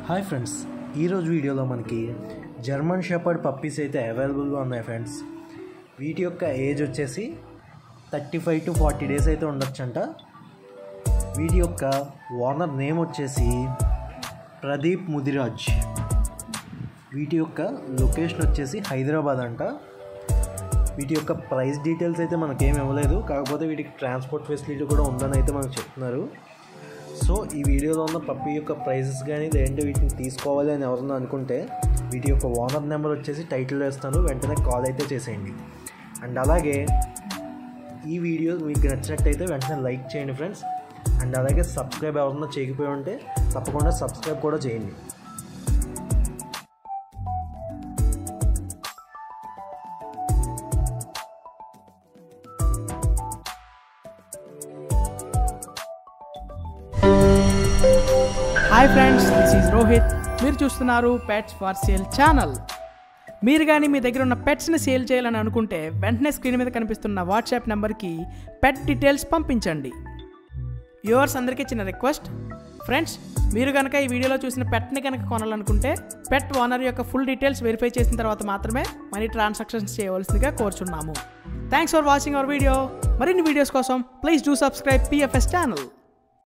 hi friends ఈరోజు వీడియోలో మనకి జర్మన్ షెపర్డ్ పప్పీస్ అయితే అవైలబుల్గా ఉన్నాయి ఫ్రెండ్స్ వీటి యొక్క ఏజ్ వచ్చేసి thirty five to forty days అయితే ఉండొచ్చంట వీటి యొక్క ఓనర్ నేమ్ వచ్చేసి ప్రదీప్ ముదిరాజ్ వీటి యొక్క లొకేషన్ వచ్చేసి హైదరాబాద్ అంట వీటి యొక్క ప్రైస్ డీటెయిల్స్ అయితే మనకేం ఇవ్వలేదు కాకపోతే వీటికి ట్రాన్స్పోర్ట్ ఫెసిలిటీ కూడా ఉందని అయితే మనకు చెప్తున్నారు సో ఈ వీడియోలో ఉన్న పప్పి యొక్క ప్రైజెస్ కానీ లేదంటే వీటిని తీసుకోవాలి అని ఎవరన్నా అనుకుంటే వీటి యొక్క ఓనర్ నెంబర్ వచ్చేసి టైటిల్ వేస్తాను వెంటనే కాల్ అయితే చేసేయండి అండ్ అలాగే ఈ వీడియో మీకు నచ్చినట్టయితే వెంటనే లైక్ చేయండి ఫ్రెండ్స్ అండ్ అలాగే సబ్స్క్రైబ్ ఎవరన్నా చేయకపోయి ఉంటే తప్పకుండా సబ్స్క్రైబ్ కూడా చేయండి hi friends this is Rohit మీరు చూస్తున్నారు పెట్స్ ఫర్ సేల్ ఛానల్ మీరు కానీ మీ దగ్గర ఉన్న పెట్స్ని సేల్ చేయాలని అనుకుంటే వెంటనే స్క్రీన్ మీద కనిపిస్తున్న వాట్సాప్ నెంబర్కి పెట్ డీటెయిల్స్ పంపించండి వ్యూవర్స్ అందరికీ చిన్న రిక్వెస్ట్ ఫ్రెండ్స్ మీరు కనుక ఈ వీడియోలో చూసిన పెట్ని కనుక కొనాలనుకుంటే పెట్ ఓనర్ యొక్క ఫుల్ డీటెయిల్స్ వెరిఫై చేసిన తర్వాత మాత్రమే మనీ ట్రాన్సాక్షన్స్ చేయవలసిందిగా కోరుచున్నాము thanks for watching our video మరిన్ని వీడియోస్ కోసం please do subscribe PFS channel